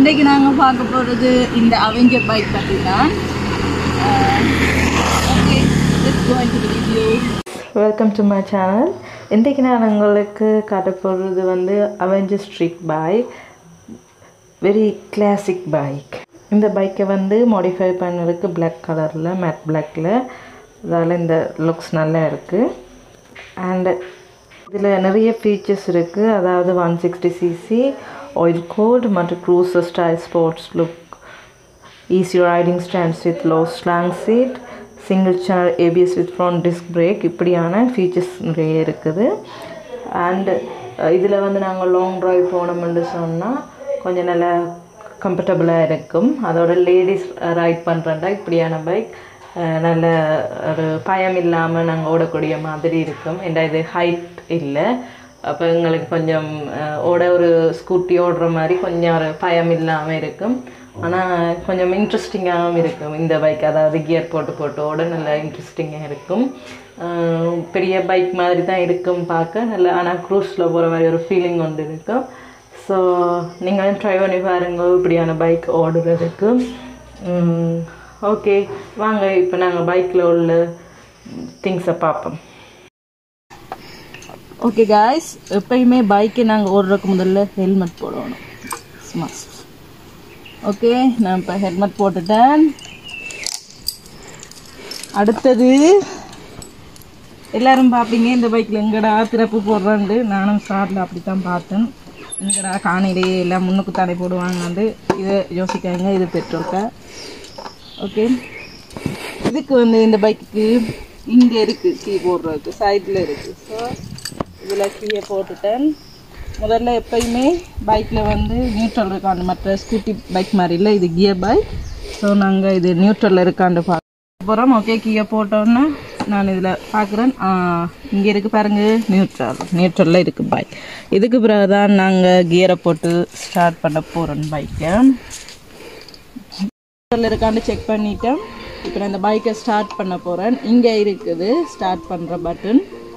இன்றைக்கு நாங்கள் பார்க்க போகிறது இந்த அவெஞ்சர் பைக் பற்றி தான் okay let's go into the video welcome to my channel இன்றைக்கு நான் உங்களுக்கு காட்ட போகிறது வந்து Avenger street bike very classic bike இந்த பைக்கை வந்து மாடிஃபை பண்ணதுக்கு Black கலரில் மேட் பிளாக்கில் அதால் இந்த லுக்ஸ் நல்லா இருக்குது அண்ட் இதில் நிறைய ஃபீச்சர்ஸ் இருக்குது அதாவது one sixty CC oil cooled மற்றும் cruiser style sports look easy riding stands with low slang seat single channel ABS with front disc brake இப்படியான ஃபீச்சர்ஸ் நிறைய இருக்குது அண்டு இதில் வந்து நாங்கள் லாங் ட்ரைவ் போனோம்னு சொன்னால் கொஞ்சம் நல்லா கம்ஃபர்டபுளாக இருக்கும் அதோட லேடிஸ் ரைட் பண்ணுறண்டா இப்படியான பைக் நல்ல ஒரு பயம் இல்லாமல் நாங்கள் ஓடக்கூடிய மாதிரி இருக்கும் ஏன்னா இது ஹைட் இல்லை அப்போ எங்களுக்கு கொஞ்சம் அஹ், ஓட ஒரு ஸ்கூட்டி ஓடுற மாதிரி கொஞ்சம் ஒரு பயம் இல்லாமல் இருக்கும் ஆனால் கொஞ்சம் இன்ட்ரெஸ்டிங்காகவும் இருக்கும் இந்த பைக் அதாவது கியர் போட்டு போட்டு ஓட நல்லா இன்ட்ரெஸ்டிங்காக இருக்கும் அஹ், பெரிய பைக் மாதிரி தான் இருக்கும் பார்க்க நல்லா ஆனால் க்ரூஸில் போகிற மாதிரி ஒரு ஃபீலிங் ஒன்று இருக்கும் ஸோ நீங்களும் ட்ரை பண்ணி பாருங்க இப்படியான பைக் ஓடுறதுக்கு ஓகே வாங்க இப்போ நாங்கள் பைக்கில் உள்ள திங்ஸை பார்ப்போம் ஓகே காய்ஸ் எப்பயுமே பைக்கு நாங்கள் ஓடுறதுக்கு முதல்ல ஹெல்மெட் போடணும் மஸ்ட் ஓகே நான் இப்போ ஹெல்மெட் போட்டுட்டேன் அடுத்தது எல்லாரும் பார்ப்பீங்க இந்த பைக்கில் எங்கடா திறப்பு போடுறான்ட்டு நானும் ஸ்டார்டில் அப்படி தான் பார்த்தேன் எங்கடா காணிலேயே எல்லாம் முன்னுக்கு தானே போடுவாங்கன்ட்டு இதை யோசிக்காங்க இது பெட்ரோல்க்கா ஓகே இதுக்கு வந்து இந்த பைக்குக்கு இங்கே இருக்குது கீ போடுறதுக்கு சைடில் இருக்குது ஸோ இதில் கீயை போட்டுட்டேன் முதல்ல எப்பயுமே பைக்கில் வந்து நியூட்ரல் இருக்காண்டு மற்ற ஸ்கூட்டி பைக் மாதிரி இல்லை இது கியர் பைக் ஸோ நாங்கள் இது நியூட்ரலில் இருக்காண்டு பார்க்க போகிறோம் ஓகே கீயை போட்டோன்னே நான் இதில் பார்க்குறேன் இங்கே இருக்கு பாருங்க நியூட்ரல் நியூட்ரலில் இருக்குது பைக் இதுக்கு பிறகு தான் நாங்கள் கியரை போட்டு ஸ்டார்ட் பண்ண போகிறோம் பைக்கை நியூட்ரல் இருக்கான்னு செக் பண்ணிட்டேன் இப்போ நான் இந்த பைக்கை ஸ்டார்ட் பண்ண போகிறேன் இங்கே இருக்குது ஸ்டார்ட் பண்ணுற பட்டன்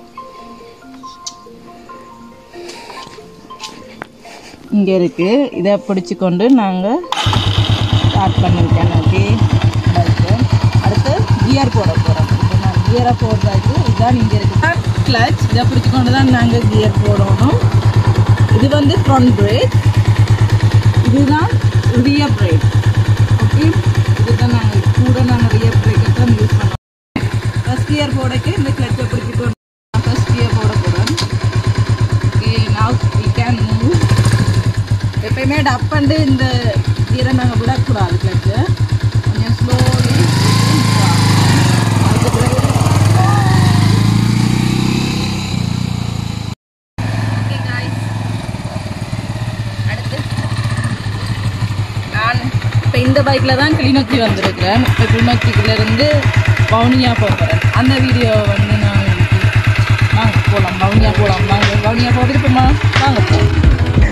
இங்கே இருக்குது இதை பிடிச்சிக்கொண்டு நாங்கள் ஸ்டார்ட் பண்ணிட்டேன் ஓகே பைக்கு அடுத்து கியர் போட போகிறோம் இப்போ நான் கியரை போடுறதுக்கு இதுதான் இங்கே இருக்குது கிளச் இதை பிடிச்சிக்கொண்டு தான் நாங்கள் கியர் போடணும் இது வந்து ஃப்ரண்ட் பிரேக் இதுதான் ரியர் பிரேக் ஓகே இதுதான் நாங்கள் கூட நாங்கள் ரியர் பிரேக்கை தான் யூஸ் பண்ணோம் ஃபஸ்ட் கியர் போடக்கு இந்த கிளச்சை பிடிச்சிக்கொண்டு ஃபஸ்ட் கியர் போட போகிறேன் okay now we can move எப்பயுமே டப் பண்ணி இந்த கீரை நாங்கள் விடக்கூடாது கிளச்சு கொஞ்சம் ஸ்லோலி அதுக்கு பிறகு Okay, guys. அடுத்து நான் இப்போ இந்த பைக்கில் தான் கிளிநொச்சி வந்திருக்கிறேன் இப்போ கிளிநொச்சிக்குலேருந்து வவுனியா போகிறேன் அந்த வீடியோ வந்து நான் உங்களுக்கு வாங்க போகலாம் வவுனியா போகலாம் வாங்க வவுனியா போகிறதுக்கு போமா வாங்க போகலாம்